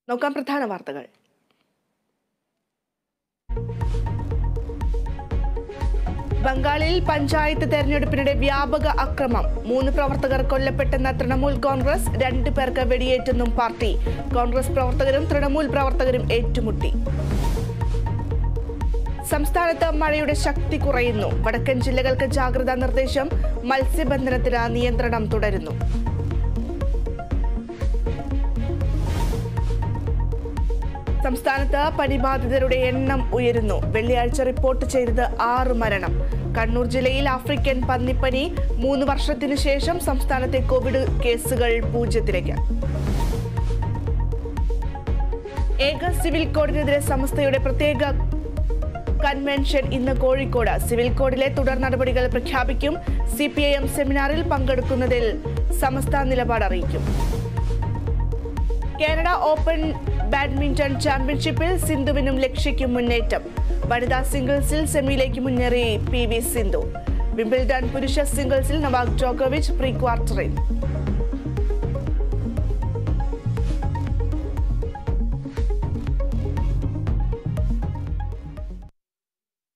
നോക്കാം പ്രധാന വാർത്തകൾ ബംഗാളിൽ പഞ്ചായത്ത് തെരഞ്ഞെടുപ്പിനിടെ വ്യാപക അക്രമം മൂന്ന് പ്രവർത്തകർ കൊല്ലപ്പെട്ടെന്ന തൃണമൂൽ കോൺഗ്രസ് രണ്ടു പേർക്ക് വെടിയേറ്റെന്നും പാർട്ടി കോൺഗ്രസ് പ്രവർത്തകരും തൃണമൂൽ പ്രവർത്തകരും ഏറ്റുമുട്ടി സംസ്ഥാനത്ത് മഴയുടെ ശക്തി കുറയുന്നു വടക്കൻ ജില്ലകൾക്ക് ജാഗ്രതാ നിർദ്ദേശം മത്സ്യബന്ധനത്തിന് നിയന്ത്രണം തുടരുന്നു സംസ്ഥാനത്ത് പനിബാധിതരുടെ എണ്ണം ഉയരുന്നു വെള്ളിയാഴ്ച റിപ്പോർട്ട് ചെയ്തത് ആറ് മരണം കണ്ണൂർ ജില്ലയിൽ ആഫ്രിക്കൻ പന്നിപ്പനി മൂന്ന് വർഷത്തിനു ശേഷം സംസ്ഥാനത്തെ കോവിഡ് കേസുകൾ പൂജ്യത്തിലേക്ക് ഏക സിവിൽ കോഡിനെതിരെ സംസ്ഥയുടെ പ്രത്യേക കൺവെൻഷൻ ഇന്ന് കോഴിക്കോട് സിവിൽ കോഡിലെ തുടർ നടപടികൾ പ്രഖ്യാപിക്കും സി പി ഐ എം സെമിനാറിൽ പങ്കെടുക്കുന്നതിൽ സമസ്ത നിലപാട് അറിയിക്കും കാനഡ ഓപ്പൺ ബാഡ്മിന്റൺ ചാമ്പ്യൻഷിപ്പിൽ സിന്ധുവിനും ലക്ഷ്യയ്ക്കും മുന്നേറ്റം വനിതാ സിംഗിൾസിൽ സെമിയിലേക്ക് മുന്നേറി പി വി സിന്ധു വിംബിൾഡൺ പുരുഷ സിംഗിൾസിൽ നവാക് ജോക്കോവിച്ച് പ്രീ ക്വാർട്ടറിൽ